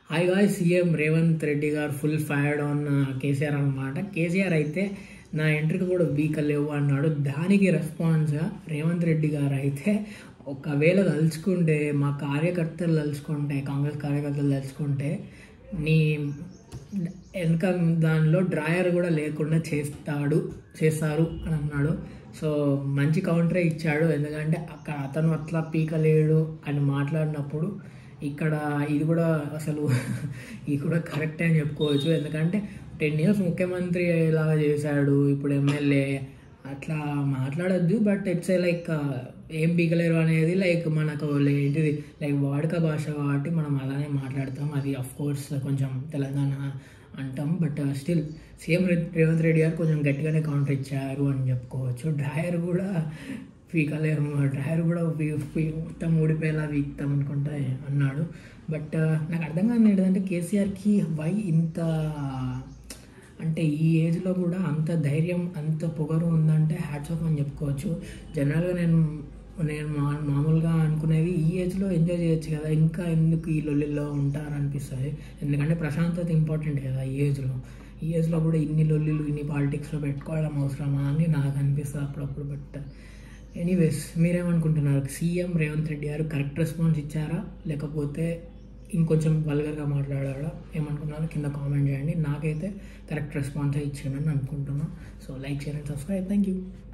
hi guy CM Revanth Reddy గారు full fired on KCR అనమాట కేసీఆర్ అయితే నా ఎంట్రీకి కూడా వీక్ లేవు అన్నాడు దానికి రెస్పాన్స్గా రేవంత్ రెడ్డి గారు అయితే ఒకవేళ తలుచుకుంటే మా కార్యకర్తలు తలుచుకుంటే కాంగ్రెస్ కార్యకర్తలు తలుచుకుంటే నీ వెనక దానిలో డ్రాయర్ కూడా లేకుండా చేస్తాడు చేస్తారు అని అన్నాడు సో మంచి కౌంటరే ఇచ్చాడు ఎందుకంటే అక్కడ అతను అట్లా పీకలేడు అని మాట్లాడినప్పుడు ఇక్కడ ఇది కూడా అసలు ఇది కూడా కరెక్ట్ అని చెప్పుకోవచ్చు ఎందుకంటే టెన్ ఇయర్స్ ముఖ్యమంత్రి లాగా చేశాడు ఇప్పుడు ఎమ్మెల్యే అట్లా మాట్లాడద్దు బట్ ఇట్స్ ఏ లైక్ ఏం పీకలేరు అనేది లైక్ మనకు ఏంటిది లైక్ వాడుక భాష కాబట్టి మనం అలానే మాట్లాడతాం అది అఫ్ కోర్స్ కొంచెం తెలంగాణ అంటాం but still CM Revanth Reddy గారు కొంచెం గట్టిగానే కౌంటర్ ఇచ్చారు అని చెప్పుకోవచ్చు డ్రాయర్ కూడా పీకలేరు డ్రాయర్ కూడా మొత్తం ఊడిపోయేలా వీక్తాం అనుకుంటా అన్నాడు బట్ నాకు అర్థం కాని ఏంటంటే కేసీఆర్కి వై ఇంత అంటే ఈ ఏజ్లో కూడా అంత ధైర్యం అంత పొగరు ఉందంటే హ్యాట్స్ ఆఫ్ అని చెప్పుకోవచ్చు జనరల్గా నేను నేను మా మామూలుగా అనుకునేది ఈ ఏజ్లో ఎంజాయ్ చేయొచ్చు కదా ఇంకా ఎందుకు ఈ లొల్లిలో ఉంటారు అనిపిస్తుంది ఎందుకంటే ప్రశాంతత ఇంపార్టెంట్ కదా ఈ ఏజ్లో ఈ ఏజ్లో కూడా ఇన్ని లొల్లిలు ఇన్ని పాలిటిక్స్లో పెట్టుకోవడం అవసరమా అని నాకు అనిపిస్తుంది అప్పుడప్పుడు బట్ ఎనీవేస్ మీరేమనుకుంటున్నారు సీఎం రేవంత్ రెడ్డి గారు కరెక్ట్ రెస్పాన్స్ ఇచ్చారా లేకపోతే ఇంకొంచెం వల్గర్గా మాట్లాడారా ఏమనుకున్నారో కింద కామెంట్ చేయండి నాకైతే కరెక్ట్ రెస్పాన్సే ఇచ్చానని అనుకుంటున్నాను so like share and subscribe thank you